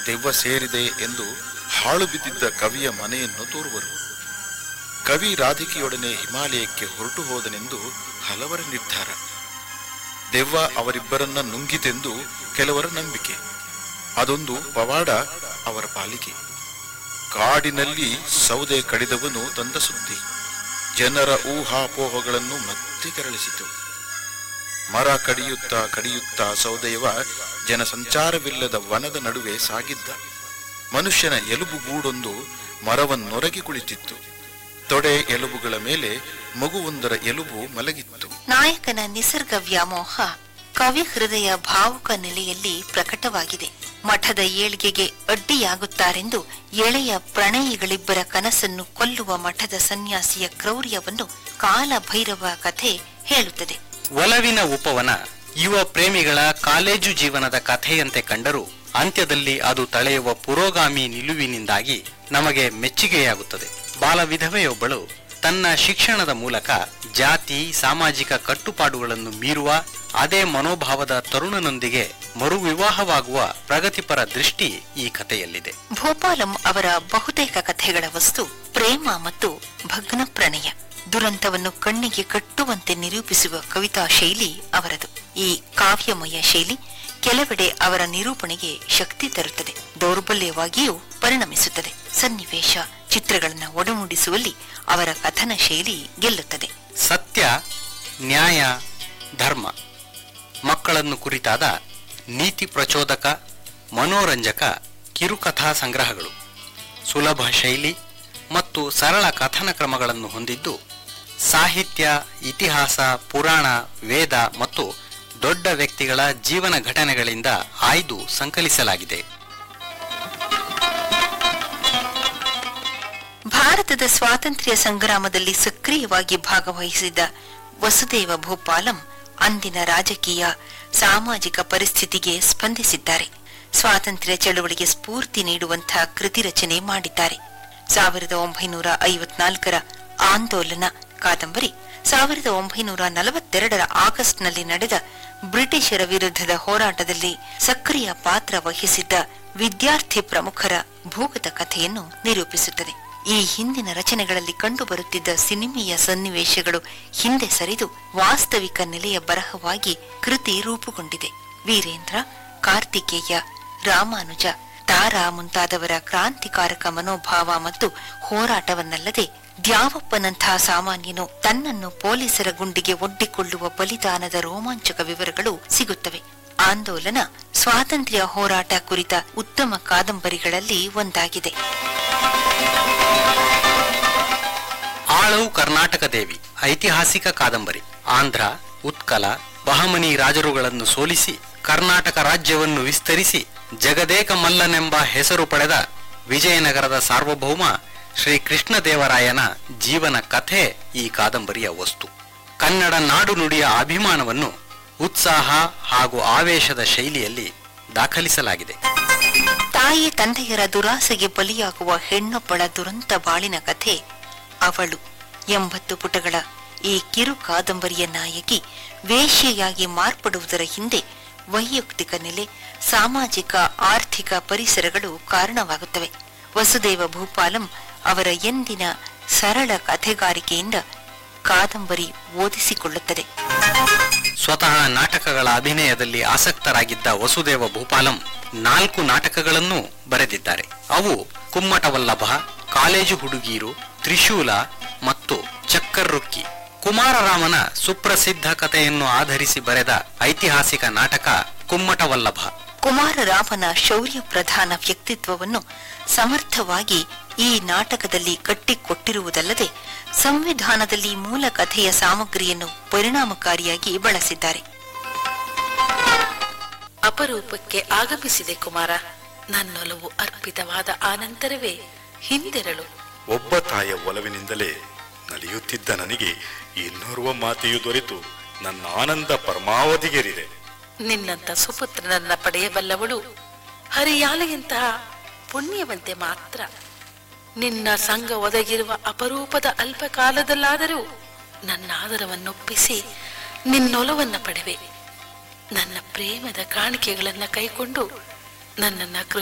ದೆವ್ವ ಸೇರಿದೆ ಎಂದು ಹಾಳು ಬಿದ್ದಿದ್ದ ಕವಿಯ ಮನೆಯನ್ನು ತೋರುವರು ಕವಿ ರಾಧಿಕೆಯೊಡನೆ ಹಿಮಾಲಯಕ್ಕೆ ಹೊರಟು ಹೋದನೆಂದು ಹಲವರ ನಿರ್ಧಾರ ದೆವ್ವ ಅವರಿಬ್ಬರನ್ನ ನುಂಗಿತೆಂದು ಕೆಲವರ ನಂಬಿಕೆ ಅದೊಂದು ಪವಾಡ ಅವರ ಪಾಲಿಗೆ ಕಾಡಿನಲ್ಲಿ ಸೌದೆ ಕಡಿದವನು ತಂದ ಸುದ್ದಿ ಜನರ ಊಹಾಪೋಹಗಳನ್ನು ಮತ್ತೆ ಕೆರಳಿಸಿತು ಮರ ಕಡಿಯುತ್ತಾ ಕಡಿಯುತ್ತಾ ಸೌದೆಯವ ಜನಸಂಚಾರವಿಲ್ಲದ ವನದ ನಡುವೆ ಸಾಗಿದ್ದ ಮನುಷ್ಯನ ಎಲುಬುಗೂಡೊಂದು ಮರವನ್ನೊರಗಿ ಕುಳಿತಿತ್ತು ತೊಡೆ ಎಲುಬುಗಳ ಮೇಲೆ ಮಗುವೊಂದರ ಎಲುಬು ಮಲಗಿತ್ತು ನಾಯಕನ ನಿಸರ್ಗ ವ್ಯಾಮೋಹ ಕವಿ ಹೃದಯ ಭಾವುಕ ನೆಲೆಯಲ್ಲಿ ಪ್ರಕಟವಾಗಿದೆ ಮಠದ ಏಳ್ಗೆಗೆ ಅಡ್ಡಿಯಾಗುತ್ತಾರೆಂದು ಎಳೆಯ ಪ್ರಣಯಿಗಳಿಬ್ಬರ ಕನಸನ್ನು ಕೊಲ್ಲುವ ಮಠದ ಸನ್ಯಾಸಿಯ ಕ್ರೌರ್ಯವನ್ನು ಕಾಲಭೈರವ ಕಥೆ ಹೇಳುತ್ತದೆ ಒಲವಿನ ಉಪವನ ಯುವ ಪ್ರೇಮಿಗಳ ಕಾಲೇಜು ಜೀವನದ ಕಥೆಯಂತೆ ಕಂಡರೂ ಅಂತ್ಯದಲ್ಲಿ ಅದು ತಳೆಯುವ ಪುರೋಗಾಮಿ ನಿಲುವಿನಿಂದಾಗಿ ನಮಗೆ ಮೆಚ್ಚುಗೆಯಾಗುತ್ತದೆ ಬಾಲ ವಿಧವೆಯೊಬ್ಬಳು ತನ್ನ ಶಿಕ್ಷಣದ ಮೂಲಕ ಜಾತಿ ಸಾಮಾಜಿಕ ಕಟ್ಟುಪಾಡುಗಳನ್ನು ಮೀರುವ ಅದೇ ಮನೋಭಾವದ ತರುಣನೊಂದಿಗೆ ಮರುವಿವಾಹವಾಗುವ ಪ್ರಗತಿಪರ ದೃಷ್ಟಿ ಈ ಕಥೆಯಲ್ಲಿದೆ ಭೋಪಾಲಂ ಅವರ ಬಹುತೇಕ ಕಥೆಗಳ ವಸ್ತು ಪ್ರೇಮ ಮತ್ತು ಭಗ್ನ ಪ್ರಣಯ ದುರಂತವನ್ನು ಕಣ್ಣಿಗೆ ಕಟ್ಟುವಂತೆ ನಿರೂಪಿಸುವ ಕವಿತಾ ಶೈಲಿ ಅವರದು ಈ ಕಾವ್ಯಮಯ ಶೈಲಿ ಕೆಲವೆಡೆ ಅವರ ನಿರೂಪಣೆಗೆ ಶಕ್ತಿ ತರುತ್ತದೆ ದೌರ್ಬಲ್ಯವಾಗಿಯೂ ಪರಿಣಮಿಸುತ್ತದೆ ಸನ್ನಿವೇಶ ಚಿತ್ರಗಳನ್ನು ಒಡಮೂಡಿಸುವಲ್ಲಿ ಅವರ ಕಥನ ಶೈಲಿ ಗೆಲ್ಲುತ್ತದೆ ಸತ್ಯ ನ್ಯಾಯ ಧರ್ಮ ಮಕ್ಕಳನ್ನು ಕುರಿತಾದ ನೀತಿ ಪ್ರಚೋದಕ ಮನೋರಂಜಕ ಕಿರುಕಥಾ ಸಂಗ್ರಹಗಳು ಸುಲಭ ಶೈಲಿ ಮತ್ತು ಸರಳ ಕಥನ ಕ್ರಮಗಳನ್ನು ಹೊಂದಿದ್ದು ಸಾಹಿತ್ಯ ಇತಿಹಾಸ ಪುರಾಣ ವೇದ ಮತ್ತು ದೊಡ್ಡ ವ್ಯಕ್ತಿಗಳ ಜೀವನ ಘಟನೆಗಳಿಂದ ಆಯ್ದು ಸಂಕಲಿಸಲಾಗಿದೆ ಭಾರತದ ಸ್ವಾತಂತ್ರ್ಯ ಸಂಗ್ರಾಮದಲ್ಲಿ ಸಕ್ರಿಯವಾಗಿ ಭಾಗವಹಿಸಿದ್ದ ವಸುದೇವ ಭೂಪಾಲಂ ಅಂದಿನ ರಾಜಕೀಯ ಸಾಮಾಜಿಕ ಪರಿಸ್ಥಿತಿಗೆ ಸ್ಪಂದಿಸಿದ್ದಾರೆ ಸ್ವಾತಂತ್ರ್ಯ ಚಳವಳಿಗೆ ಸ್ಫೂರ್ತಿ ನೀಡುವಂತಹ ಕೃತಿ ರಚನೆ ಮಾಡಿದ್ದಾರೆ ಸಾವಿರದ ಒಂಬೈನೂರ ಐವತ್ನಾಲ್ಕರ ಆಂದೋಲನ ಕಾದಂಬರಿ ಸಾವಿರದ ಒಂಬೈನೂರ ನಲವತ್ತೆರಡರ ಆಗಸ್ಟ್ನಲ್ಲಿ ನಡೆದ ಬ್ರಿಟಿಷರ ವಿರುದ್ಧದ ಹೋರಾಟದಲ್ಲಿ ಸಕ್ರಿಯ ಪಾತ್ರ ವಹಿಸಿದ್ದ ವಿದ್ಯಾರ್ಥಿ ಪ್ರಮುಖರ ಭೂಗತ ಕಥೆಯನ್ನು ನಿರೂಪಿಸುತ್ತದೆ ಈ ಹಿಂದಿನ ರಚನೆಗಳಲ್ಲಿ ಕಂಡುಬರುತ್ತಿದ್ದ ಸಿನಿಮೀಯ ಸನ್ನಿವೇಶಗಳು ಹಿಂದೆ ಸರಿದು ವಾಸ್ತವಿಕ ನೆಲೆಯ ಬರಹವಾಗಿ ಕೃತಿ ರೂಪುಗೊಂಡಿದೆ ವೀರೇಂದ್ರ ಕಾರ್ತಿಕೇಯ ರಾಮಾನುಜ ತಾರಾ ಮುಂತಾದವರ ಕ್ರಾಂತಿಕಾರಕ ಮನೋಭಾವ ಮತ್ತು ಹೋರಾಟವನ್ನಲ್ಲದೆ ದ್ಯಾವಪ್ಪನಂತಹ ಸಾಮಾನ್ಯನು ತನ್ನನ್ನು ಪೊಲೀಸರ ಗುಂಡಿಗೆ ಒಡ್ಡಿಕೊಳ್ಳುವ ಬಲಿದಾನದ ರೋಮಾಂಚಕ ವಿವರಗಳು ಸಿಗುತ್ತವೆ ಆಂದೋಲನ ಸ್ವಾತಂತ್ರ್ಯ ಹೋರಾಟ ಕುರಿತ ಉತ್ತಮ ಕಾದಂಬರಿಗಳಲ್ಲಿ ಒಂದಾಗಿದೆ ಆಳವು ಕರ್ನಾಟಕ ದೇವಿ ಐತಿಹಾಸಿಕ ಕಾದಂಬರಿ ಆಂಧ್ರ ಉತ್ಕಲ ಬಹಮನಿ ರಾಜರುಗಳನ್ನು ಸೋಲಿಸಿ ಕರ್ನಾಟಕ ರಾಜ್ಯವನ್ನು ವಿಸ್ತರಿಸಿ ಜಗದೇಕ ಮಲ್ಲನೆಂಬ ಹೆಸರು ಪಡೆದ ವಿಜಯನಗರದ ಸಾರ್ವಭೌಮ ಶ್ರೀ ಕೃಷ್ಣದೇವರಾಯನ ಜೀವನ ಕಥೆ ಈ ಕಾದಂಬರಿಯ ವಸ್ತು ಕನ್ನಡ ನಾಡು ನುಡಿಯ ಅಭಿಮಾನವನ್ನು ಉತ್ಸಾಹ ಹಾಗೂ ಆವೇಶದ ಶೈಲಿಯಲ್ಲಿ ದಾಖಲಿಸಲಾಗಿದೆ ತಾಯಿ ತಂದೆಯರ ದುರಾಸೆಗೆ ಬಲಿಯಾಗುವ ಹೆಣ್ಣೊಬ್ಬಳ ದುರಂತ ಬಾಳಿನ ಕಥೆ ಅವಳು ಎಂಬತ್ತು ಪುಟಗಳ ಈ ಕಿರು ಕಾದಂಬರಿಯ ನಾಯಕಿ ವೇಶ್ಯೆಯಾಗಿ ಮಾರ್ಪಡುವುದರ ಹಿಂದೆ ವೈಯಕ್ತಿಕ ನೆಲೆ ಸಾಮಾಜಿಕ ಆರ್ಥಿಕ ಪರಿಸರಗಳು ಕಾರಣವಾಗುತ್ತವೆ ವಸುದೇವ ಭೂಪಾಲಂ ಅವರ ಎಂದಿನ ಸರಳ ಕಥೆಗಾರಿಕೆಯಿಂದ ಕಾದಂಬರಿ ಓದಿಸಿಕೊಳ್ಳುತ್ತದೆ ಸ್ವತಃ ನಾಟಕಗಳ ಅಭಿನಯದಲ್ಲಿ ಆಸಕ್ತರಾಗಿದ್ದ ವಸುದೇವ ಭೂಪಾಲಂ ನಾಲ್ಕು ನಾಟಕಗಳನ್ನೂ ಬರೆದಿದ್ದಾರೆ ಅವು ಕುಮ್ಮಟವಲ್ಲಭ ಕಾಲೇಜು ಹುಡುಗೀರು ತ್ರಿಶೂಲ ಮತ್ತು ಚಕ್ಕರ್ರುಕ್ಕಿ ಕುಮಾರರಾಮನ ಸುಪ್ರಸಿದ್ಧ ಕಥೆಯನ್ನು ಆಧರಿಸಿ ಬರೆದ ಐತಿಹಾಸಿಕ ನಾಟಕ ಕುಮ್ಮಟವಲ್ಲಭ ಕುಮಾರರಾಮನ ಶೌರ್ಯ ಪ್ರಧಾನ ವ್ಯಕ್ತಿತ್ವವನ್ನು ಸಮರ್ಥವಾಗಿ ಈ ನಾಟಕದಲ್ಲಿ ಕಟ್ಟಿಕೊಟ್ಟಿರುವುದಲ್ಲದೆ ಸಂವಿಧಾನದಲ್ಲಿ ಮೂಲ ಕಥೆಯ ಸಾಮಗ್ರಿಯನ್ನು ಪರಿಣಾಮಕಾರಿಯಾಗಿ ಬಳಸಿದ್ದಾರೆ ಅಪರೂಪಕ್ಕೆ ಆಗಮಿಸಿದೆ ಕುಮಾರ ನನ್ನೊಲವು ಅರ್ಪಿತವಾದ ಆನಂತರವೇ ಹಿಂದಿರಳು ಒಬ್ಬ ತಾಯಿಯ ಒಲವಿನಿಂದಲೇ ನಲಿಯುತ್ತಿದ್ದ ನನಗೆ ಇನ್ನೋರ್ವ ಮಾತೆಯು ದೊರೆತು ನನ್ನ ಆನಂದ ಪರಮಾವಧಿಗೇರಿದೆ ನಿನ್ನಂತ ಸುಪುತ್ರನನ್ನ ಪಡೆಯಬಲ್ಲವಳು ಹರಿಯಾಲೆಯಂತಹ ಪುಣ್ಯವಂತೆ ಮಾತ್ರ ನಿನ್ನ ಸಂಘ ಒದಗಿರುವ ಅಪರೂಪದ ಅಲ್ಪ ಕಾಲದಲ್ಲಾದರೂ ನನ್ನ ಆದರವನ್ನೊಪ್ಪಿಸಿ ನಿನ್ನೊಲವನ್ನ ಪಡೆವೆ ನನ್ನ ಪ್ರೇಮದ ಕಾಣಿಕೆಗಳನ್ನ ಕೈಕೊಂಡು ನನ್ನನ್ನ